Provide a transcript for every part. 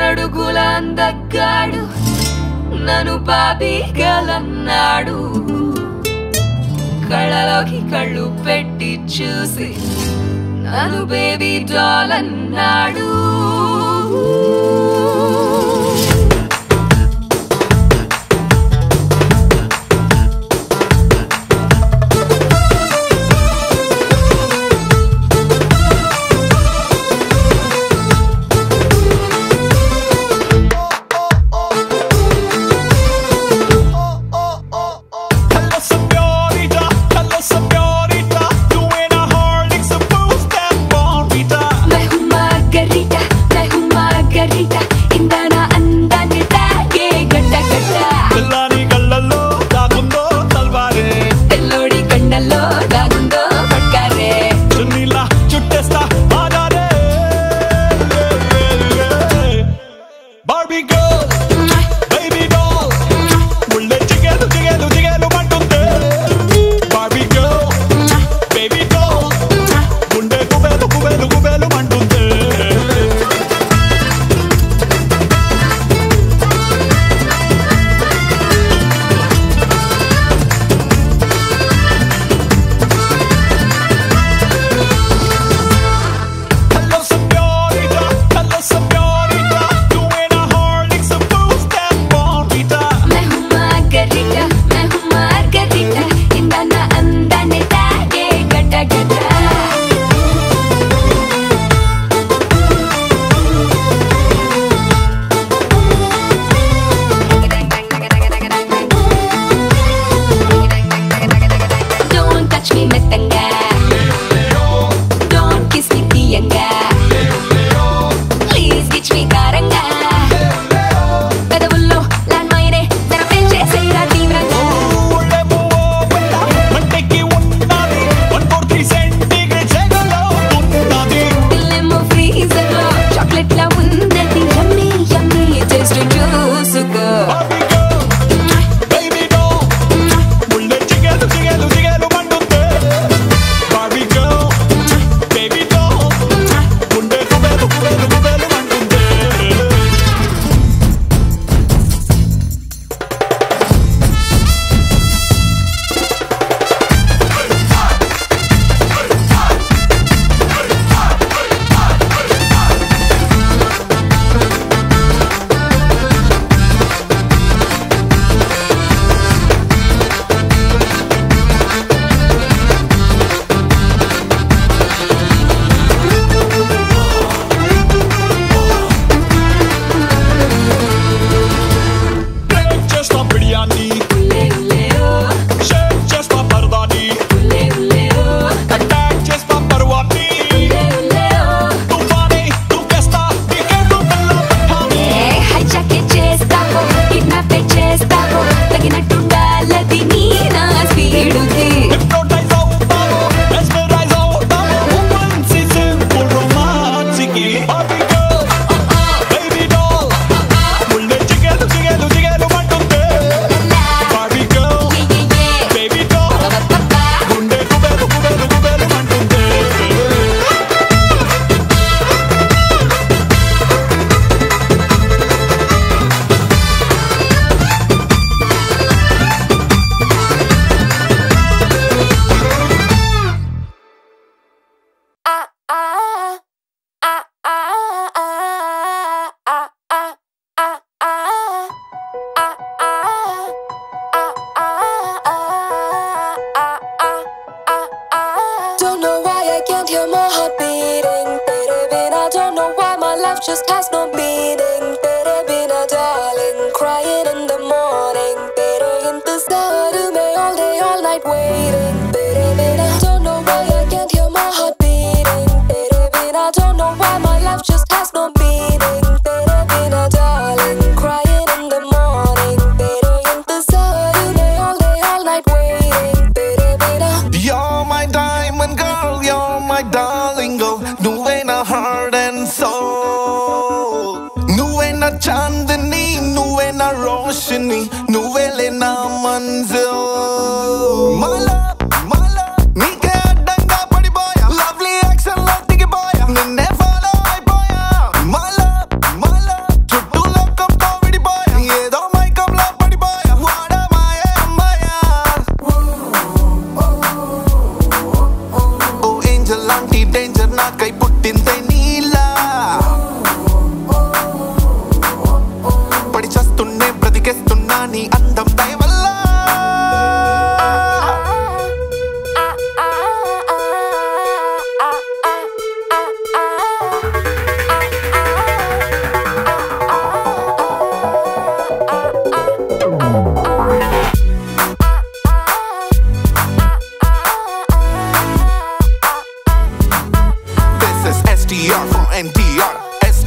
అడుగుల అందగాడు నన్ను బాబీగలన్నాడు కళ్ళలోకి కళ్ళు పెట్టి చూసి నన్ను బేబీ డాల్ అన్నాడు Hello, señorita. Hello, señorita. You ain't a Horlicks, a boost that bonita. मैं हूँ मार्गरीटा मैं हूँ मार्गरीटा ఇందానా అందాన్ని తాగే గడ్డ గడ్డ పిల్లాని కళ్ళల్లో దాగుందో తల్వారే తెల్లోడి కండల్లో దాగుందో పట్కారే చున్నీలా చుట్టేస్తా ఆగారే బార్బీ గర్ల్ బేబీ డాల్ ముళ్ళే జిగేలు జిగేలు జిగేలు అంటుంది బార్బీ గర్ల్ బేబీ డాల్ గుండె కుబేలు కుబేలు కుబేలు అంటుంది Hello, señorita. Hello, señorita. You ain't a Horlicks, a boost that bonita. मैं हूँ मार्गरीटा मैं हूँ मार्गरीटा ఇందానా అందాన్ని తాగే గడ్డ గడ్డ Don't touch me మెత్తంగా Don't kiss me తీయంగా Please గిచ్ me కారంగా పెదవుల్లో ల్యాండ్ మైనే తెరపే చేసేరా తీవ్రంగా ఊళ్ళే పువ్వో పిల్ల, మంటెక్కి ఉన్నది. 143 centigrade సెగలో ఉన్నది. పిల్లేమో ఫ్రీజర్ లో చాక్లెట్ లా ఉన్నది యమ్మీ యమ్మీ టేస్ట్ చూసుకో Barbie girl, baby doll. ముళ్ళే జిగేలు జిగేలు జిగేలు అంటుంది. Barbie girl, baby doll. గుండె కుబేలు కుబేలు కుబేలు అంటుంది. Break చేస్తా బిర్యానీ ఉల్లే ఉల్లే ఓ షేక్ చేస్తా పరదాని ఉల్లే ఉల్లే ఓ అటాక్ చేస్తా పర్వాన్ని ఉల్లే ఉల్లే ఓ తుఫాని తుకేస్తా నీకేంటో పిల్ల పట్టాని ఏ హైజాక్ చేస్తావో కిడ్నాప్ చేస్తావో తగినట్టుండాలది నీ నా స్పీడుకి హిప్నోటైజ్ అవుతావో మెస్మరైజ్ అవుతావో ఉమెన్సీ సింపుల్ రొమాన్స్కి బాబీ గర్ల్ బేబీ డాల్ ముళ్ళే జిగేలు జిగేలు జిగేలు అంటుంది బాబీ గర్ల్ ఏ ఏ ఏ బేబీ డాల్ పప్పా గుండె కుబేలు కుబేలు కుబేలు అంటుంది Don't know why I can't hear my heart beating. Tere bina, don't know why my life just has no meaning. Tere bina, darling, crying in the morning. Tere intezar mein all day, all night waiting. Tere bina, don't know why I can't hear my heart beating. Tere bina, don't know why my life just has no meaning. Tere bina, darling, crying in the morning. Tere intezar mein all day, all night waiting. Tere bina. You're my diamond girl, you're my darling girl. నువ్వే నా heart and soul. నువ్వే నా చాందిని, నువ్వే నా రోషిని, నువ్వేలే నా మంజిల్. My love, my love, నీకే అడ్డంగా పడిపోయా. Lovely accent లో దిగిపోయా. నిన్నే follow అయిపోయా. My love, my love, చుట్టూ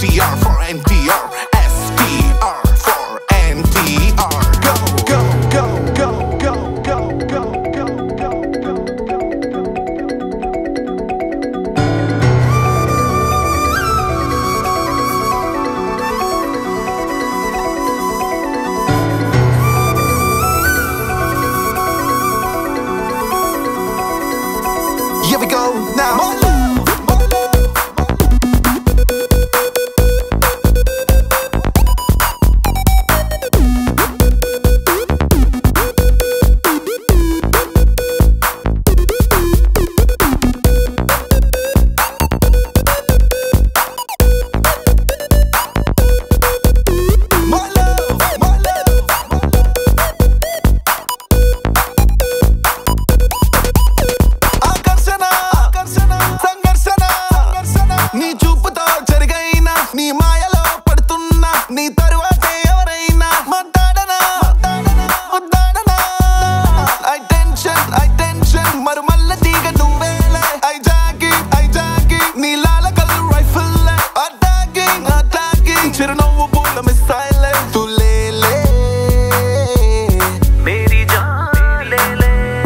STR for NTR. STR for NTR. Go, go, go, go, go, go, go, go, go, go. Here we go now. My love, my love. My love, my love. ఆకర్షణ ఆకర్షణ సంఘర్షణ సంఘర్షణ నీ చూపుతో జరిగైన నీ మాయలో పడుతున్నా నీ తరువాతే ఎవరైనా మాట్లాడనా ముద్దాడనా ఐ టెన్షన్ ఐ టెన్షన్ మరు మల్ల తీగ నువ్వేలే ఐ జాగి ఐ జాగి నీ లాలకల్ రైఫిల్ అటాకింగ్ అటాకింగ్ చిరునవ్వు పూల మిస్సైల్ తులేలే मेरी जान ले ले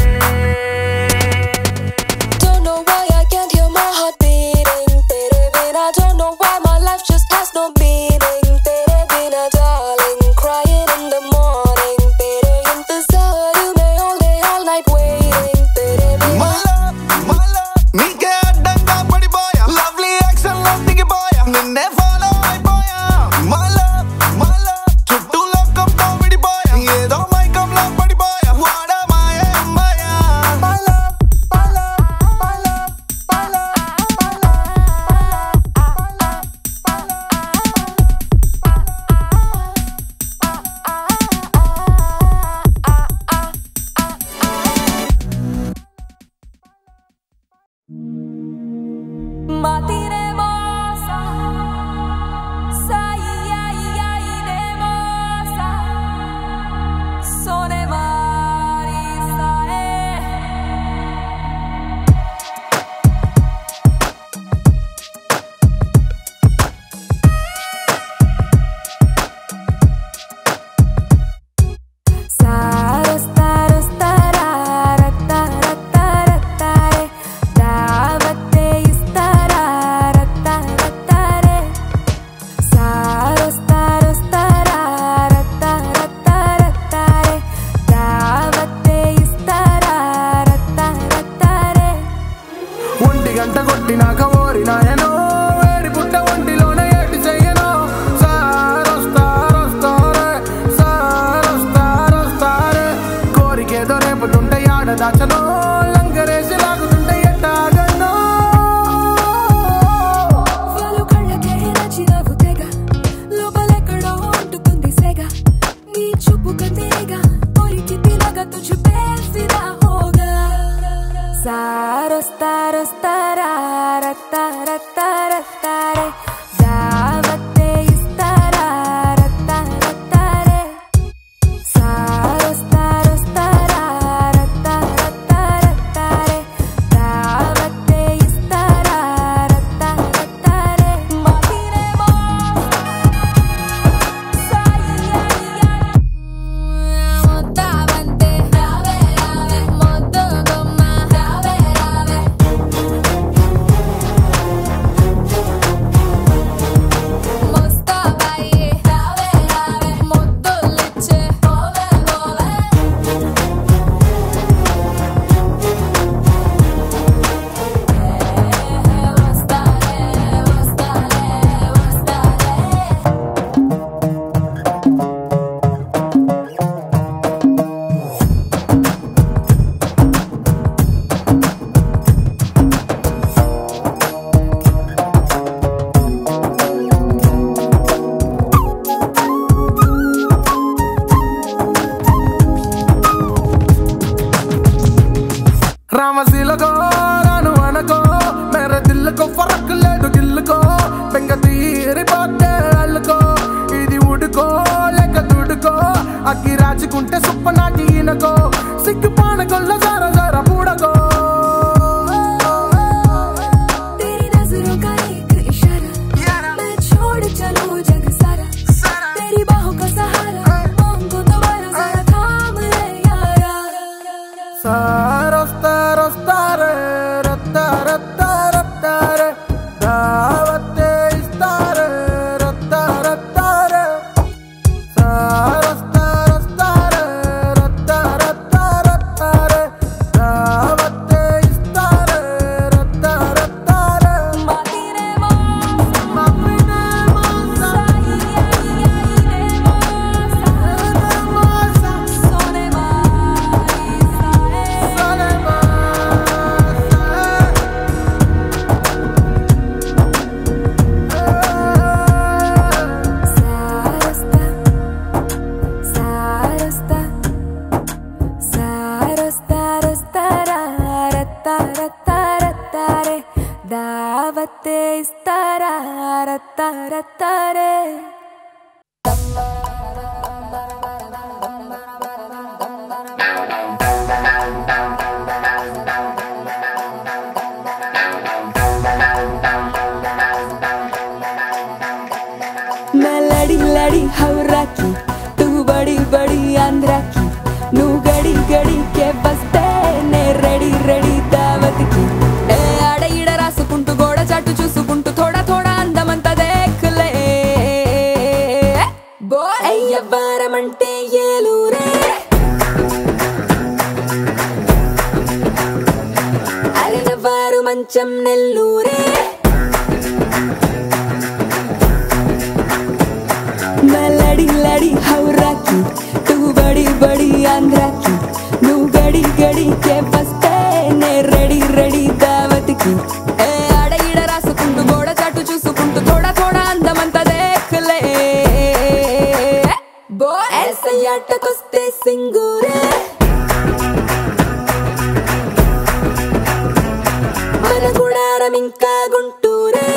Don't know why I can't hear my heart beating. Tere bina, don't know why my life just has no meaning. Tere bina, darling, crying in the morning. Tere intezar mein all day, all night waiting. Tere bina. My love, my love, నీకే అడ్డంగా పడిపోయా lovely action లో దిగిపోయా నిన్నే follow అయిపోయా My love, my love, చుట్టూ లోకంతో విడిపోయా ఏదో మైకంలో పడిపోయా వాడా మాయే మాయా My love, my love, my love, my love, my Matire masa రత్తారే मैं लड़ी लड़ी हवरा की तू बड़ी बड़ी आंध्रा की నువ్వు గడి గడి కే బస్తే నే రెడీ రెడీ దావత్ కి ఏ ఆడ ఈడ రాసుకుంటూ గోడ చాటు చూసుకుంటూ థోడా థోడా అందమంతా దేఖలే బో అయ్యవ్వారమంటే ఏలూరే అరినవారు మంచం నెల్లూరే मैं लड़ी लड़ी हवरा की तू बड़ी बड़ी आंध्रा की నువ్వు గడి గడి కే బస్తే నే రెడీ రెడీ దావత్ కి ఏ ఆడ ఈడ రాసుకుంటూ గోడ చాటు చూసుకుంటూ థోడా థోడా అందమంతా దేఖలే బో ఎస్ఐయాటకొస్తే సింగూరే మన గుడారం ఇంకా గుంటూరే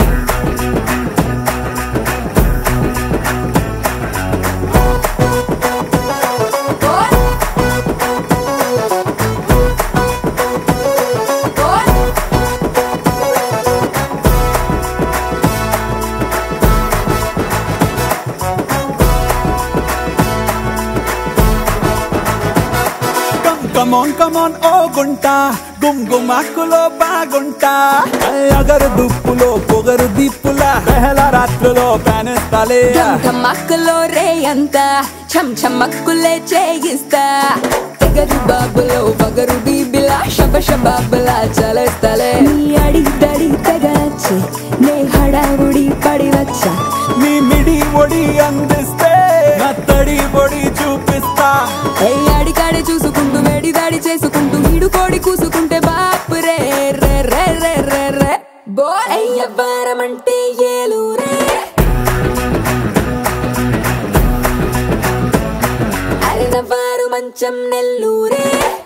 కమ్ కమాన్ కమాన్ ఓ గుంట గుమ్ గుమాకులో బాగుంటా అగరు దుప్పులో పొగరు దిప్పుల బెహల రాత్రిలో పేనేస్తాలే ఢమక్కలో రే అంత చం చమ్మక్కులే చేయిస్తా తెగరు బాబులో బగరు బీబిలా శబ శబాబులా చలేస్తలే నీ అడి దడి తెగనచ్చి నే హడావుడి పడి వచ్చా నీ మిడి ఒడి అందిస్తే నా తడి ఒడి చూపిస్తా ఏ అడికాడి చూసుకుంటూ వేడి దాడి చేసుకుంటూ వీడు కోడి కూసుకుంటే బాపు రే రే రే రే రే రే బో అయ్యవ్వారమంటే ఏలూరే అరినవారు మంచం నెల్లూరే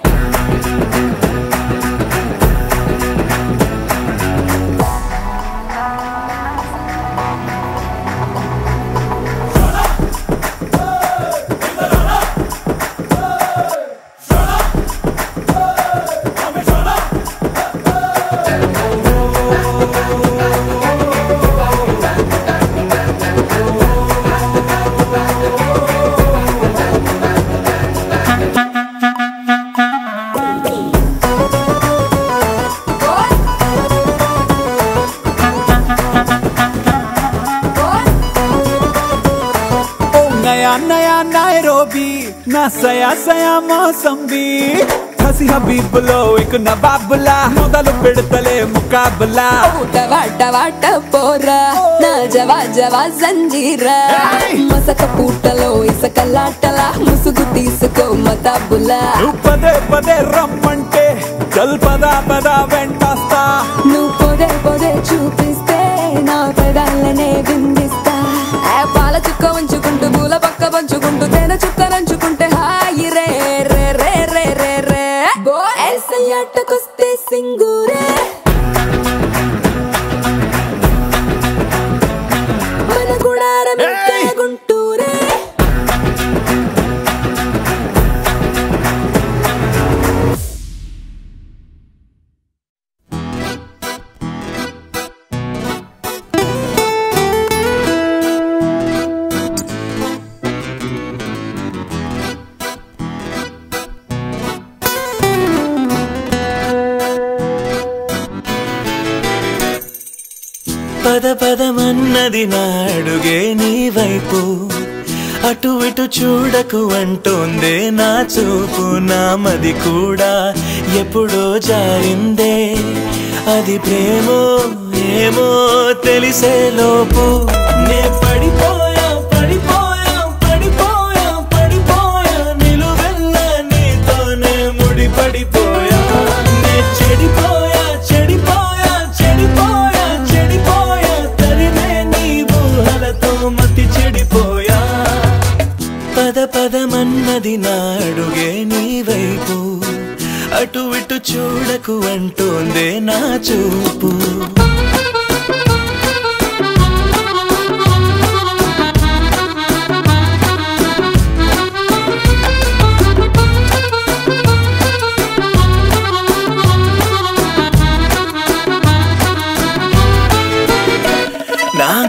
ఓ నయా నయా నైరోబీ నా సయా సయా మోసంబీ హసి హబీబులో ఇక నవాబులా మొదలు పెడతలే ముకాబులా వాట వాట పోరా నా జవా జవా జంజీరా మసక పూటలో ఇసక లాటలా ముసుగు తీసుకో మతాబులా నువ్వు పదే పదే రమ్మంటే చల్ పదా పదా వెంటస్తా నువ్వు పొదే పొదే చూపిస్తే నా పెదాలనే బిందిస్తా ఆ పాల చుక్క ఉంచుకుంటూ పూల పక్క పంచుకుంటూ తేనె చుక్క నంచుకుంటే హాయి రే రే రే రే రే రే బో ఎస్ఐయాటకొస్తే సింగూరే మన గుడారం ఇంకా గుంటూరే పద పదమన్నది నాడుగే నీ వైపు అటు ఇటు చూడకు అంటోందే నా చూపు నా మది కూడా ఎప్పుడో జారిందే అది ప్రేమో ఏమో తెలిసే లోపు నే పడిపోయా పడిపోయా పడిపోయా పడిపోయా నిలువెల్ల నీతోనే ముడి పడిపోయా నే చెడిపోయా చెడిపోయా చెడిపోయా చెడిపోయా తరిమే నీ ఊహలతో మతి చెడిపోయా పద పదమన్నది నాడుగే నీ వైపు అటు ఇటు చూడకు అంటోందే నా చూపు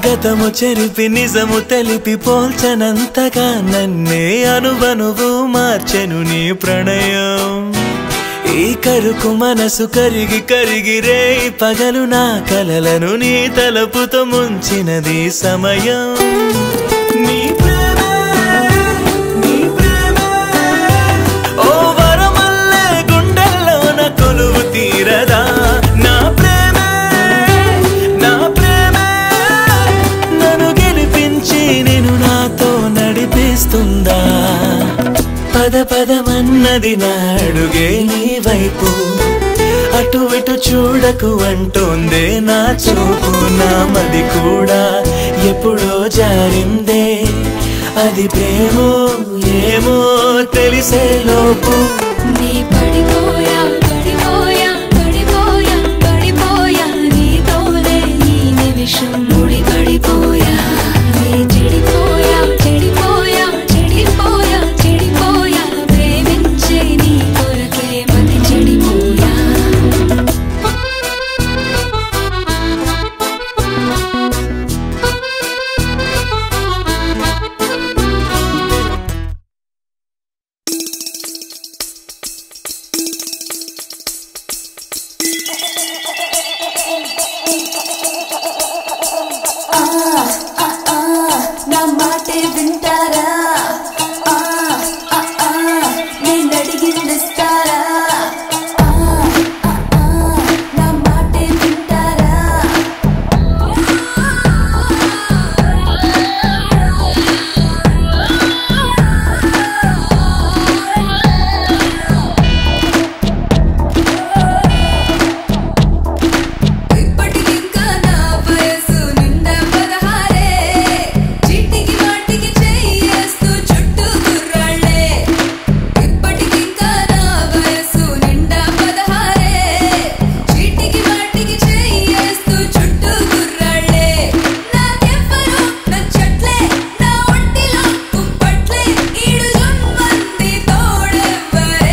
గతము చెరిపి నిజము తెలిపి పోల్చనంతగా నన్నే అనువనువు మార్చెను నీ ప్రణయం ఈ కరుకు మనసు కరిగి కరిగి రే పగలు నా కలలను నీ తలపుతో ముంచినది సమయం నీ ప్రేమే, నీ ప్రేమే, ఓ వరమల్లే గుండెల్లోన కొలువు తీరదా నా ప్రేమే నా ప్రేమే నన్ను గెలిపించి నేను నాతో నడిపిస్తుందా పద పదమన్నది నా అడుగే నీ వైపు అటు ఇటు చూడకు అంటోందే నా చూపు నా మది కూడా ఎప్పుడో జారిందే అది ప్రేమో ఏమో తెలిసే లోపు నీ పడిపోయా పడిపోయా పడిపోయా పడిపోయా నీతోనే ఈ నిమిషం ముడి పడిపోయా నీ చెడిపోయా చెడిపోయా చెడిపోయా చెడిపోయా ప్రేమించే నీ కొరకే మతి చెడిపోయా నా మాటే వింటారా ఆ, ఆ, ఆ, నేను అడిగిందిస్తారా ఆ, ఆ, ఆ, నా మాటే వింటారా ఇప్పటికింకా నా వయసు నిండా పదహారే చీటికి వాటికి చెయ్యేస్తూ చుట్టూ గుర్రాళ్ళే ఇప్పటికింకా నా వయసు నిండా పదహారే చీటికి వాటికి చెయ్యేస్తూ చుట్టూ గుర్రాళ్ళే నాకెవ్వరూ నచ్చట్లే నా ఒంటిలో కుంపట్లే ఈడు జుమ్మంది తోడెవ్వరే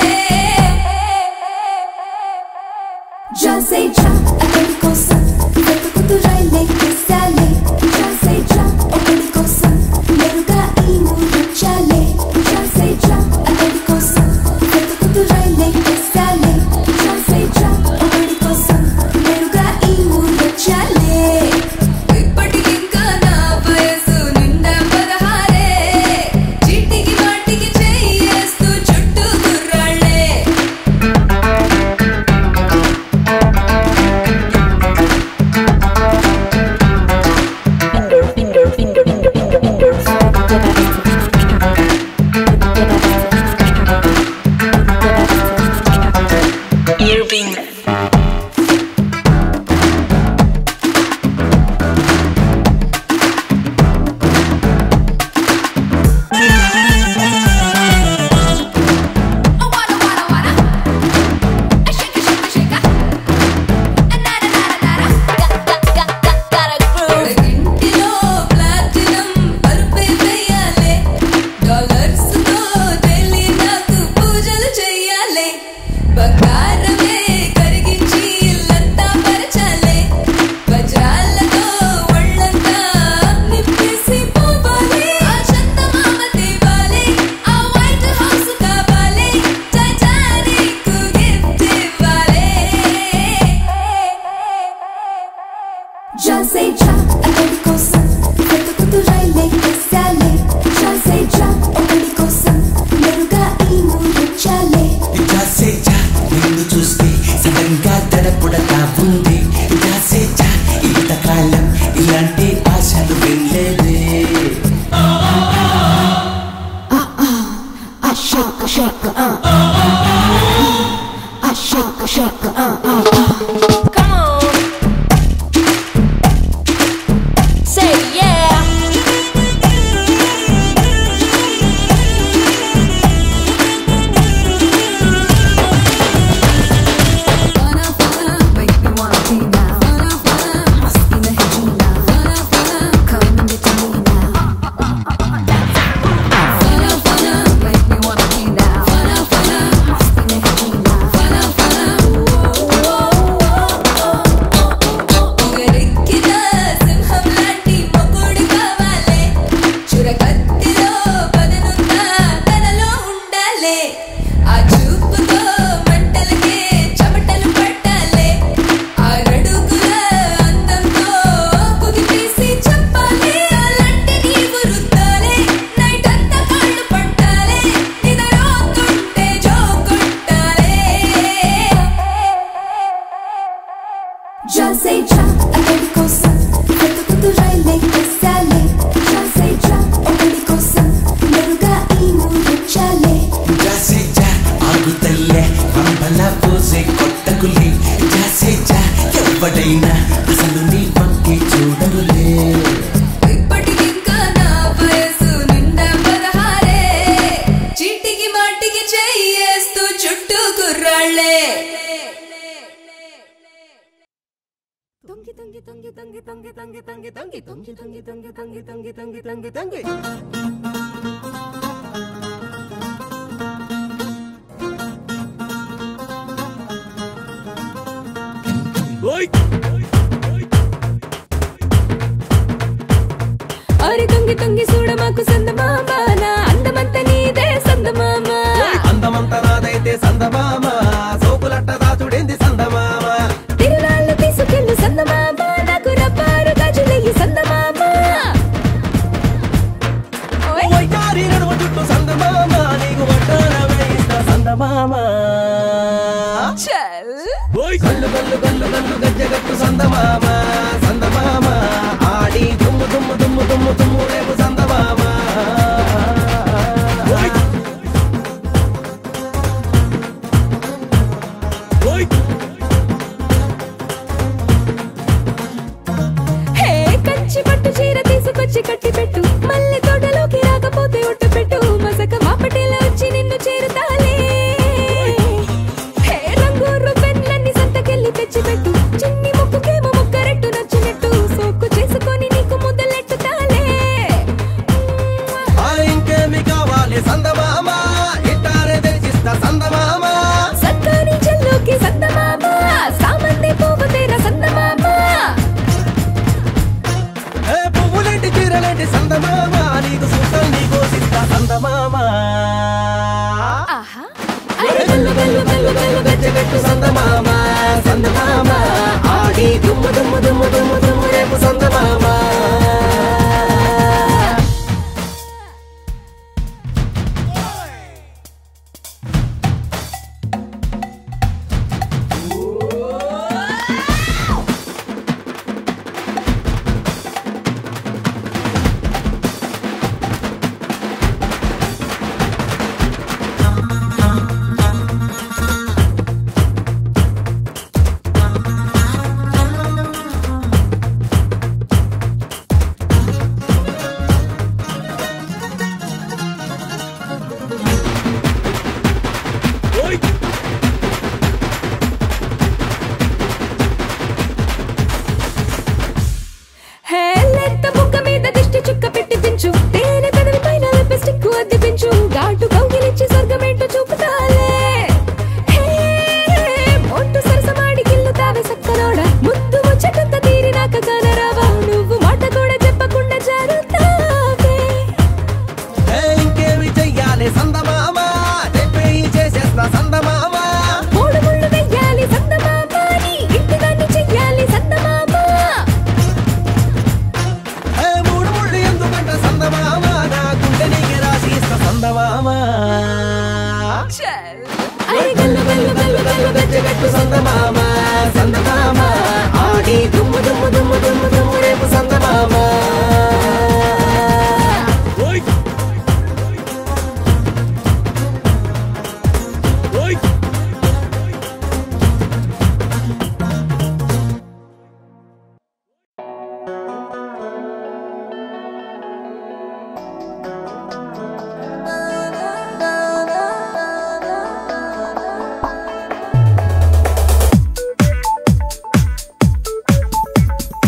Já sei já, aquele coça వెతుకుతూ రైలే కిస్సాలే Já sei já, ఒకడి కోసం మెరుగా ఈ ఊరొచ్చాలే Já sei já, aquele కోస వెతుకుతూ రైలే కిస్సాలే Já sei já, ఒకడి కోసం మెరుగా ఈ ఊరొచ్చాలే ఇప్పటికింకా నా వయసు నిండా పదహారే చీటికి వాటికి చెయ్యేస్తూ చుట్టూ గుర్రాళ్ళే ఇంటిలో ప్లాటినం పరుపే వేయాలే డాలర్స్ తో తెలి నాకు పూజలు చెయ్యాలే బంగారమే కరిగించి ఇల్లంతా పరచాలే వజ్రాలతో ఒళ్ళంతా నింపేసి పోవాలి ఆ చందమామ తేవాలి ఆ వైట్ హౌస్ కావాలి టైటానిక్ గిఫ్ట్ ఇవ్వాలి Já sei já, aquele కోసం వెతుకుతూ రైలే కిస్సాలే Já sei já, ఒకడి కోసం మెరుగా ఈ ఊరొచ్చాలే ఇటాసేచా నిన్ను చూస్తే సడన్ గా తడపుడతా ఉంది ఇటాసేచా ఇంతకాలం ఇలాంటి ఆశలు వెళ్ళేదే I shake, shake, uh, uh. I shake, shake, uh, uh, uh. Come on. Say yeah. Fana, fana, make me wanna be now. Fana, fana, must be the Regina. Fana, fana, come and get to me now. Fana, fana, make me wanna be now. Fana, fana, must be the Regina. Fana, fana, ఎవడైనా అసలు నీ వంటి చూడరులే ఇప్పటికింకా నా వయసు నిండా పదహారే చీటికి మాటికి చెయ్యేస్తూ చుట్టూ కుర్రాళ్ళే తొంగి తొంగి తొంగి తొంగి తొంగి తొంగి తొంగి తొంగి తొంగి తొంగి తొంగి తొంగి తొంగి తొంగి తొంగి తొంగి అరి తొంగి తొంగి చూడ మాకు సందమామ నా అందమంత నీదే సందమామ అందమంత నాదైతే సందమామ సోకులట్ట దాచుడేంది సందమామ తిరునాళ్ళు తీసుకెళ్ళు సందమామ నాకు రబ్బారు గాజులెయ్యి సందమామ ఓయ్ వయ్యారి నడుమ చుట్టూ సందమామ నీకు వడ్డాన వేయిస్తా సందమామ చల్ గల్లు గల్లు గల్లు గల్లు గజ్జగట్టు సందమామ సందమామ ఆడి దుమ్ము దుమ్ము దుమ్ము దుమ్ము దుమ్ము రేపు సందమామ హే కంచి పట్టు చీర తీసుకొచ్చి కట్టి పెట్టు మళ్ళీ తోటలోకి రాకపోతే ఒట్టు పెట్టు మసక మాపటిలో వచ్చి నిన్ను చేరుతాలే హే రంగూరు పెన్లన్నీ సంతకెళ్ళి తెచ్చి పెట్టు చిన్ని ముక్కుకేమో ముక్కరెట్టు నచ్చినట్టు సోకు చేసుకొని నీకు ముద్దలెట్టుతాలే ఆ ఇంకేమి కావాలి సందమామ ఇట్టారే తెచ్చిస్తా సందమామ సత్తాని చెల్లోకి సందమామ సామంతి పువ్వు తీర సందమామ ఏ పువ్వులేంటి చీరలేంటి సందమామ నీకు సుఖం నీకు సిస్తా సందమామ ఆహా అరే గల్లు గల్లు గల్లు గల్లు గజ్జగట్టు సందమామ సందమామ ఆడి దుమ్ము దుమ్ము దుమ్ము దుమ్ము దుమ్ము రేపు సందమామ హే లెత్త బుక్క మీద దిష్టి చుక్క పెట్టి దించు తేనె పెదవి పైన లిప్స్టిక్ అద్దిపించు ఘాటు కౌగిలిచ్చి స్వర్గమేంటో చూపుతాలే హే మొట్టు సరసమాడి గిల్లుతావే సక్కనోడ ముద్దు ముచ్చటంత తీరినాక కానరావా నువ్వు మాట కూడా చెప్పకుండా జారుతావే ఏ ఇంకేమి చెయ్యాలి సందమామ చెప్పేయి చేసేస్తా సందమామ మూడు ముళ్ళు వెయ్యాలి సందమామ నీ ఇంటిదాన్ని చెయ్యాలి సందమామ ఏ మూడు ముళ్ళు ఎందుకంట సందమామ నా గుండె నీకే రాసి ఇస్తా సందమామ అరే గల్లు గల్లు గల్లు గల్లు గజ్జగట్టు సందమామ సందమామ ఆడి దుమ్ము దుమ్ము దుమ్ము దుమ్ము దుమ్ము రేపు సందమామ ఆ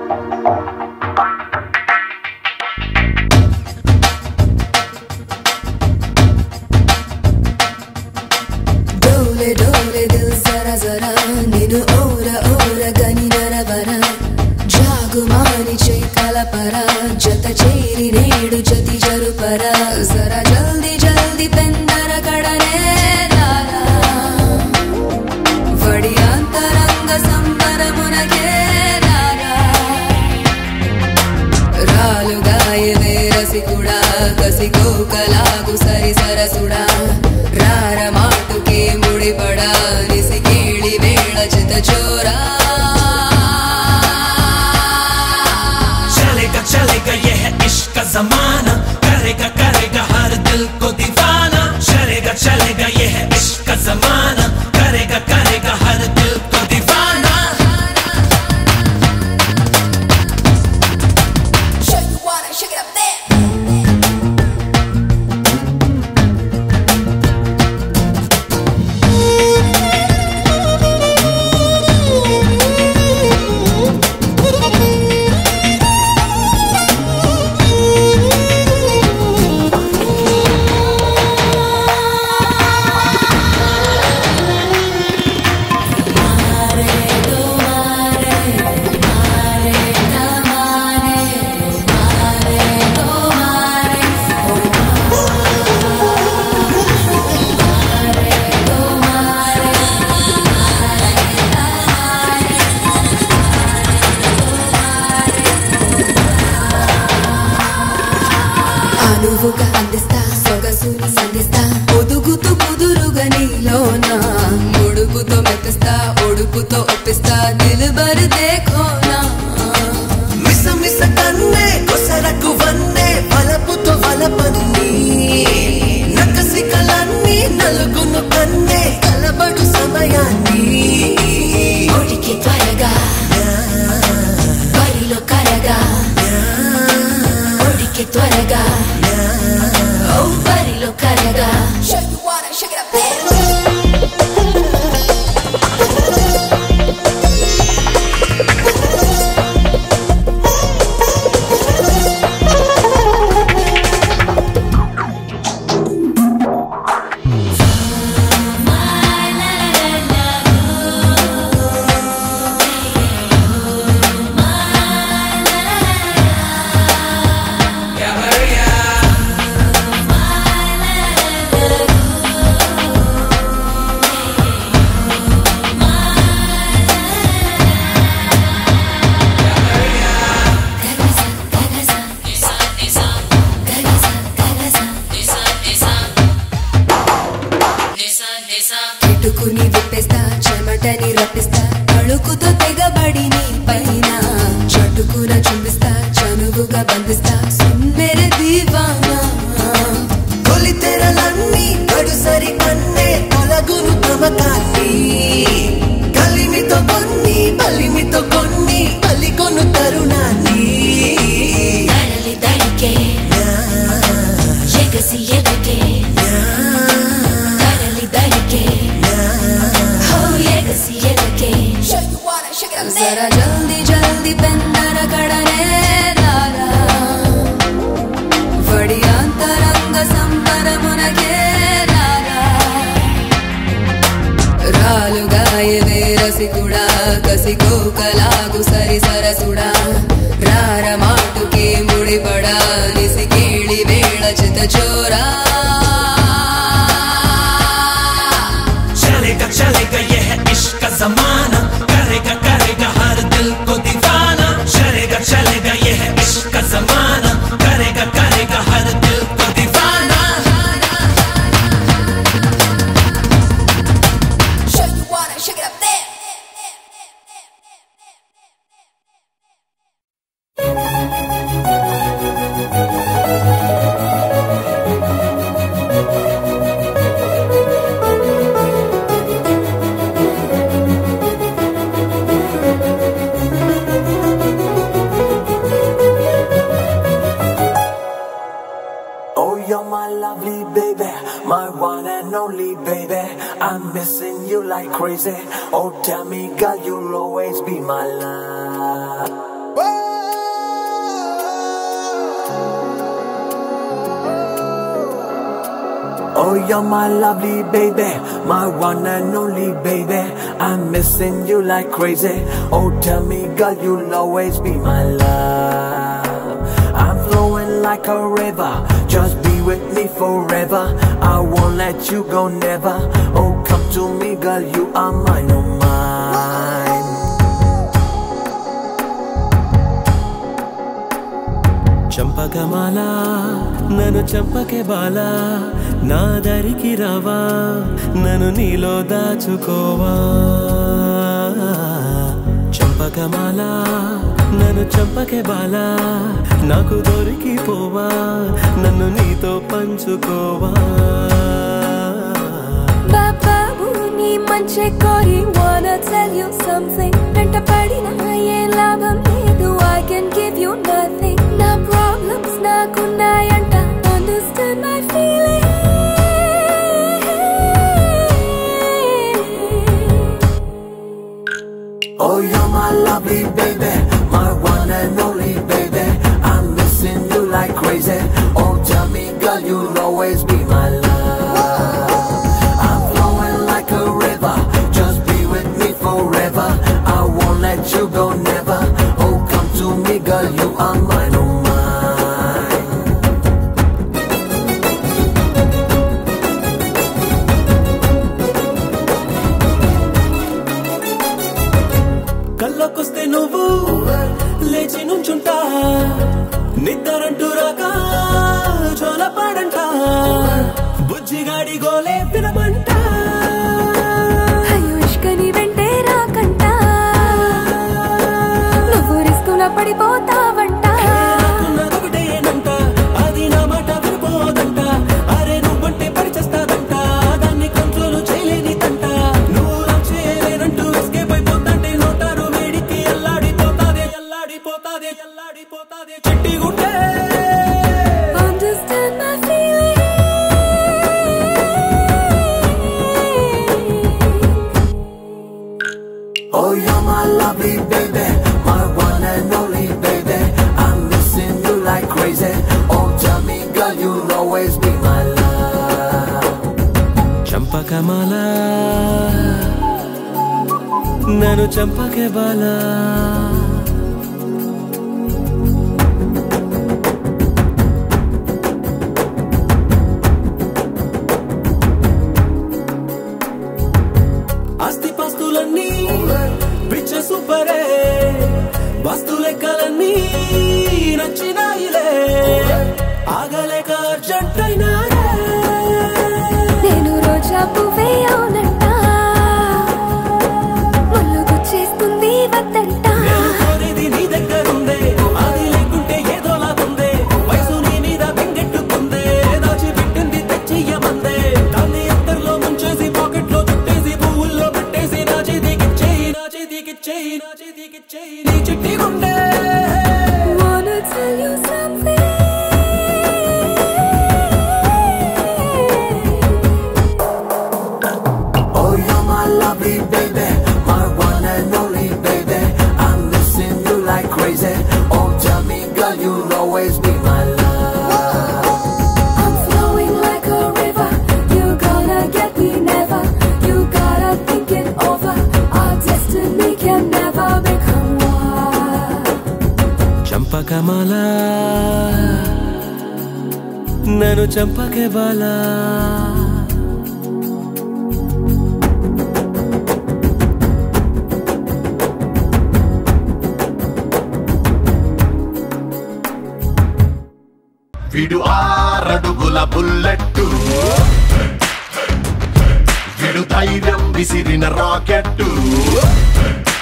డోలే డోలే దిల్ జరా జరా నేను ఓర ఓర గని నరవర జాగుమాని చే కలపర జత చేరి నేడు జతి జరుపర జరా జల్ది జల్ది పెందర కడనే రారా వడి అంతరంగ సంబరమునకే రారా రాలుగాయవే రసికుడా కసికోకలాగు సరి సరసుడా రార మాటుకే ముడిపడా నిసి కేళి వేళ చిత చోరా चलेगा चलेगा ये है इश्क का जमाना करेगा करेगा हर दिल को दीवाना चलेगा चलेगा ये है इश्क का जमाना करेगा करेगा हर दिल को दीवाना Show you wanna shake it up there. అనువుగా అందిస్తా సొగసుని సంధిస్తా ఒదుగుతూ కుదురుగా నీలోన ముడుపుతో మెప్పిస్తా ఒడుపుతో ఒప్పిస్తా నిలబరు దేఖోనా మిస మిస కన్నే కొసరకు వన్నే వలపుతో వలపన్ని నకసి కలన్ని నలుగును కన్నే కలబడు సమయాన్ని ఒడికి త్వరగా బరిలో కరగా ఒడికి త్వరగా ఓ బరిలో కరగా Show you wanna shake it up there. కిటుకుని విప్పేస్తా చెమటని రప్పిస్తా అಳುకుతో తెగబడి నీ పైన చటుకున చుంబిస్తా చనువుగా బంధిస్తా సుమ్మెర దీవానా తొలి తెరలన్నీ గడుసరి కన్నే తొలగును తమకాన్ని కలిమితో కొన్ని బలిమితో కొన్ని పలికొను తరుణాన్ని కడలి దడికే ఎగసి ఎదకే కడలి దడికే ఓ ఎగసి ఎదకే జరా జల్ది జల్ది పెందర కడనే రారా వడి అంతరంగ సంబరమునకే రారా రాలుగాయవే రసికుడా కసికోకలాగు సరి సరసుడా రార మాటుకే ముడిపడా నిసి కేళి వేళ చిత చోరా चलेगा चलेगा ये है इश्क का जमाना करेगा करेगा हर दिल को दीवाना चलेगा चलेगा ये है इश्क का जमाना करेगा करेगा हर दिल को दीवाना Show you wanna shake it up there. Oh, you're my lovely baby, my one and only baby. I'm missing you like crazy. Oh, tell me, girl, you'll always be my love. Oh, you're my lovely baby, my one and only baby. I'm missing you like crazy. Oh, tell me, girl, you'll always be my love. I'm flowing like a river, just be with me forever. I won't let you go, never. Oh, come to me, girl, you are mine, oh mine. చంపకమాల నన్ను చంపకే బాల నా దరికి రావా నన్ను నీలో దాచుకోవా చంపకమాల నన్ను చంపకే బాల నాకు దొరికిపోవా నన్ను నీతో పంచుకోవా బాబాబు నీ మంచి కోరి wanna tell you something వెంట పడిన ఏ లాభం లేదు I can give you nothing నా problems నాకున్నాయంట understand my feeling Oh, you're my lovely baby, my one and only baby. I'm missing you like crazy. Oh, tell me, girl, you'll always be my love. I'm flowing like a river, just be with me forever. I won't let you go, never. Oh, come to me, girl, you are mine, oh mine. కళ్ళకొస్తే నువ్వు లేచి నుంచుంటా నిద్దరంటూ రాక చోలపాడంట బుజ్జిగాడి గోలే వినమంట అయ్యో ఇష్కని వెంటే రాకంట నువ్వు రిస్కుల పడిపోతావంట నాకున్నదొకటేనంట అది నా మాట వినిపోదంట అరే నువ్వంటే పరిచేస్తాదంట దాన్ని కంట్రోల్ చేయలేని తంట నువ్వు నా చేయలేనంటూ ఎస్కేప్ అయిపోతాంటే నోటారు వేడికి ఎల్లాడిపోతాదే ఎల్లాడిపోతాదే ఎల్లాడిపోతాదే చెట్టి గుండె understand my feeling Oh, you're my lovely baby, my one and only baby. I'm missing you like crazy. Oh, tell me, girl, you'll always be my love. చంపకమాల నన్ను చంపకే బాలా ఆస్తి పాస్తులన్నీ పిచ్చ సూపరే వస్తు లెక్కలన్నీ నచ్చినాయిలే ఆగలేక అర్జెంట్ అయినారే నేను రోజా పువ్వే అవునంట ముళ్ళు గుచ్చేస్తుంది వద్దంట నేను కోరేది నీ దగ్గరుందే అది లేకుంటే ఏదోలాగుందే వయసు నీ మీద బెంగెట్టుకుందే దాచిపెట్టింది తెచ్చియ్యమందే దాన్ని ఎత్తర్లో ముంచేసి పాకెట్లో చుట్టేసి పువ్వుల్లో పెట్టేసి నా చేతికిచ్చేయి నా చేతికిచ్చేయి నా చేతికిచ్చేయి నీ చిట్టి గుండె wanna tell you something Oh, you're my lovely baby, my one and only baby. I'm missing you like crazy. Oh, tell me, girl, you'll always be my love. I'm flowing like a river you gonna get me never you gotta think it over our destiny can never become one చంపకమాల నన్ను చంపకే బాలా విడు ఆరడుగుల bullet విడు ధైర్యం విసిరిన rocket